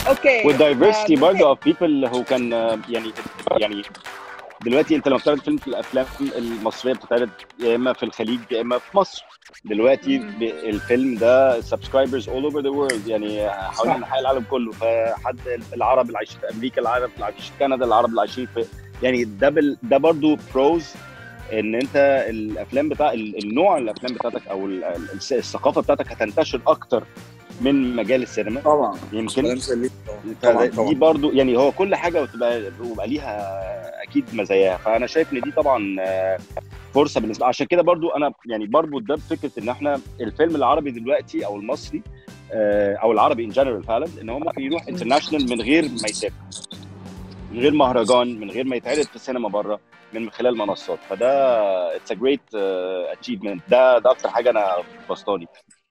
اوكي والدايفرستي آه، برضه اوف بيبل هو كان آه، يعني يعني دلوقتي انت لما بتعرض فيلم في الافلام المصريه بتتعرض يا اما في الخليج يا اما في مصر دلوقتي مم. ب- الفيلم ده سبسكرايبرز اول اوفر ذا وورلد يعني حوالين انحاء العالم كله فحد العرب اللي عايشين في امريكا العرب اللي عايشين في كندا العرب اللي عايشين في يعني ده بال ده برضه بروز ان انت الافلام بتاع ال- النوع الافلام بتاعتك او ال- ال- الثقافه بتاعتك هتنتشر اكتر من مجال السينما طبعا يمكن كلام سليم طبعا فده- طبعا دي برضو يعني هو كل حاجه بتبقى بيبقى ليها اكيد مزاياها فانا شايف ان دي طبعا آه، فرصه بالنسبه عشان كده برضو انا يعني بربط ده بفكره ان احنا الفيلم العربي دلوقتي او المصري آه، او العربي ان جنرال فعلا ان هو ممكن يروح انترناشونال من غير ما يسافر من غير مهرجان من غير ما يتعرض في السينما بره من خلال منصات فده اتس ا جريت اتشيفمنت ده ده اكتر حاجه انا بسطاني